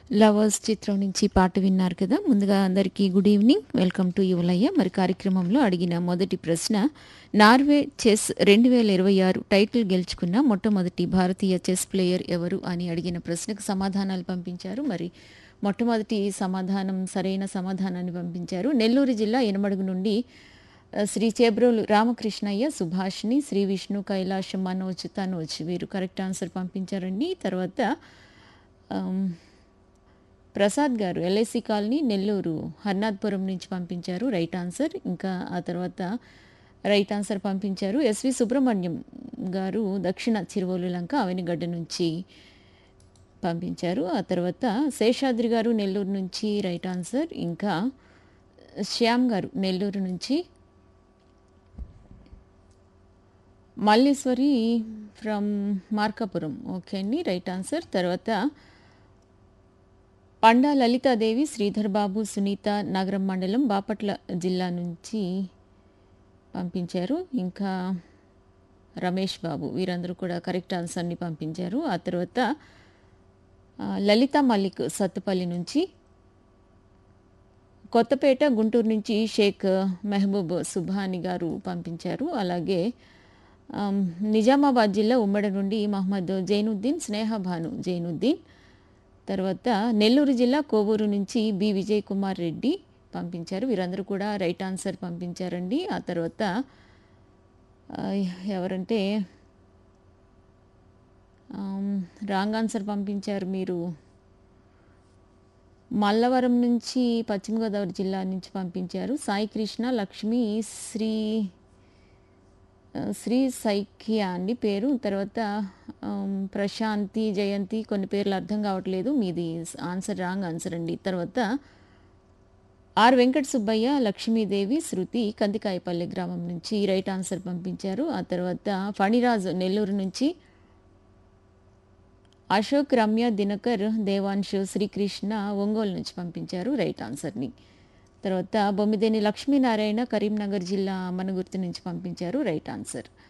lovers చిత్రం నుంచి పాట విన్నారు కదా ముందుగా అందరికీ గుడ్ ఈవినింగ్ వెల్కమ్ టు యువలయ్య మరి కార్యక్రమంలో అడిగిన మొదటి ప్రశ్న నార్వే చెస్ రెండు వేల ఇరవై ఆరు టైటిల్ గెలుచుకున్న మొట్టమొదటి భారతీయ చెస్ ప్లేయర్ ఎవరు అని అడిగిన ప్రశ్నకు సమాధానాలు పంపించారు మరి మొట్టమొదటి సమాధానం సరైన సమాధానాన్ని పంపించారు నెల్లూరు జిల్లా ఎనమడుగు నుండి ఆ, శ్రీ చేబ్రోలు రామకృష్ణయ్య సుభాష్ని శ్రీ విష్ణు కైలాష్ మనోజ్ తనోజ్ వీరు కరెక్ట్ ఆన్సర్ పంపించారండి తర్వాత ఆమ్, ప్రసాద్ గారు ఎల్ఐసి కాలనీ నెల్లూరు హర్నాథ్పురం నుంచి పంపించారు రైట్ ఆన్సర్ ఇంకా ఆ తర్వాత రైట్ ఆన్సర్ పంపించారు ఎస్వి సుబ్రహ్మణ్యం గారు దక్షిణ చిరువోలు లంక అవనిగడ్డ నుంచి పంపించారు ఆ తర్వాత శేషాద్రి గారు నెల్లూరు నుంచి రైట్ ఆన్సర్ ఇంకా శ్యామ్ గారు నెల్లూరు నుంచి మల్లేశ్వరి ఫ్రమ్ మార్కాపురం ఓకే అండి రైట్ ఆన్సర్ తర్వాత పండా లలితాదేవి శ్రీధర్ బాబు సునీత నగరం మండలం బాపట్ల జిల్లా నుంచి పంపించారు ఇంకా రమేష్ బాబు వీరందరూ కూడా కరెక్ట్ ఆన్సర్ని పంపించారు ఆ తర్వాత ఆ, లలిత మల్లిక్ సత్తుపల్లి నుంచి కొత్తపేట గుంటూరు నుంచి షేక్ మెహబూబ్ సుభాని గారు పంపించారు అలాగే ఆమ్, నిజామాబాద్ జిల్లా ఉమ్మడి నుండి మహమ్మద్ జైనుద్దీన్ స్నేహభాను జైనుద్దీన్ తర్వాత నెల్లూరు జిల్లా కోవూరు నుంచి బి విజయ్ కుమార్ రెడ్డి పంపించారు వీరందరూ కూడా రైట్ ఆన్సర్ పంపించారండి ఆ తర్వాత ఆ, ఎవరంటే ఆమ్, రాంగ్ ఆన్సర్ పంపించారు మీరు మల్లవరం నుంచి పశ్చిమ గోదావరి జిల్లా నుంచి పంపించారు సాయి కృష్ణ లక్ష్మి శ్రీ ఆ, శ్రీ సైక్య అండి పేరు తర్వాత ఆమ్, ప్రశాంతి జయంతి కొన్ని పేర్లు అర్థం కావట్లేదు మీది ఆన్సర్ రాంగ్ ఆన్సర్ అండి తర్వాత ఆర్ వెంకట సుబ్బయ్య లక్ష్మీదేవి శృతి కందికాయపల్లి గ్రామం నుంచి రైట్ ఆన్సర్ పంపించారు ఆ తర్వాత ఫణిరాజు నెల్లూరు నుంచి అశోక్ రమ్య దినకర్ దేవాంశు శ్రీకృష్ణ ఒంగోలు నుంచి పంపించారు రైట్ ఆన్సర్ని తర్వాత బొమ్మిదేని లక్ష్మీనారాయణ కరీంనగర్ జిల్లా మనగుర్తు నుంచి పంపించారు రైట్ ఆన్సర్